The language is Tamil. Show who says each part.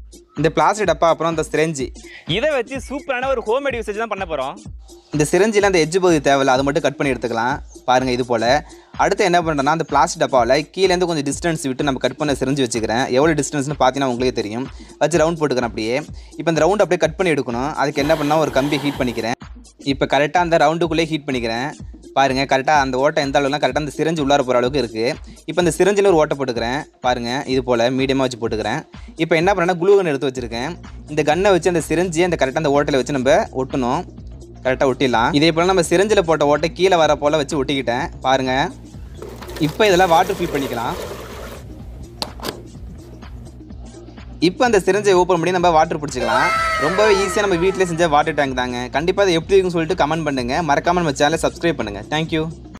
Speaker 1: இந்த பிளாஸ்டிக் டப்பா அப்புறம் இந்த சிரஞ்சி
Speaker 2: இதை வச்சு சூப்பரான ஒரு ஹோம்மேட் யூசேஜ் தான் பண்ண போகிறோம்
Speaker 1: இந்த சிரஞ்சியில் அந்த எஜ்ஜு பகுதி தேவையில்ல அதை மட்டும் கட் பண்ணி எடுத்துக்கலாம் பாருங்கள் இது போல் அடுத்து என்ன பண்ணுறேன்னா அந்த பிளாஸ்டிக் டப்பாவில் கீழேருந்து கொஞ்சம் டிஸ்டன்ஸ் விட்டு நம்ம கட் பண்ண சிரிஞ்சு வச்சுக்கிறேன் எவ்வளோ டிஸ்டன்ஸ்னு பார்த்தீங்கன்னா உங்களுக்கே தெரியும் வச்சு ரவுண்ட் போட்டுக்கிறேன் அப்படியே இப்போ இந்த ரவுண்ட் அப்படியே கட் பண்ணி எடுக்கணும் அதுக்கு என்ன பண்ணால் ஒரு கம்பி ஹீட் பண்ணிக்கிறேன் இப்போ கரெக்டாக அந்த ரவுண்டுக்குள்ளே ஹீட் பண்ணிக்கிறேன் பாருங்கள் கரெக்டாக அந்த ஓட்டை எந்த அளவுக்குலாம் கரெக்டாக அந்த சிரஞ்சு உள்ளார போகிற அளவுக்கு இருக்குது இப்போ இந்த சிரஞ்சில் ஒரு ஓட்டை போட்டுக்கிறேன் பாருங்கள் இது போல் மீடியமாக வச்சு போட்டுக்கிறேன் இப்போ என்ன பண்ணேன்னா குளூ கன் எடுத்து வச்சுருக்கேன் இந்த கன்னை வச்சு அந்த சிரஞ்சியை அந்த கரெக்டாக அந்த ஓட்டையில் வச்சு நம்ம ஒட்டணும் கரெக்டாக ஒட்டிடலாம் இதே போல் நம்ம சிரஞ்சில் போட்ட ஓட்டை கீழே வர போல் வச்சு ஒட்டிக்கிட்டேன் பாருங்கள் இப்போ இதெல்லாம் வாட்டர் ஃபில் பண்ணிக்கலாம் இப்போ அந்த சிரஞ்சை ஓப்பன் பண்ணி நம்ம வாட்டர் பிடிச்சிக்கலாம் ரொம்பவே ஈஸியாக நம்ம வீட்டிலே செஞ்ச வாட்டர் டேங்க் தாங்க கண்டிப்பாக அதை எப்படி இருக்குன்னு சொல்லிட்டு கமெண்ட் பண்ணுங்கள் மறக்காமல் நம்ம சேனலை சப்ஸ்கிரைப் பண்ணுங்கள் தேங்க்யூ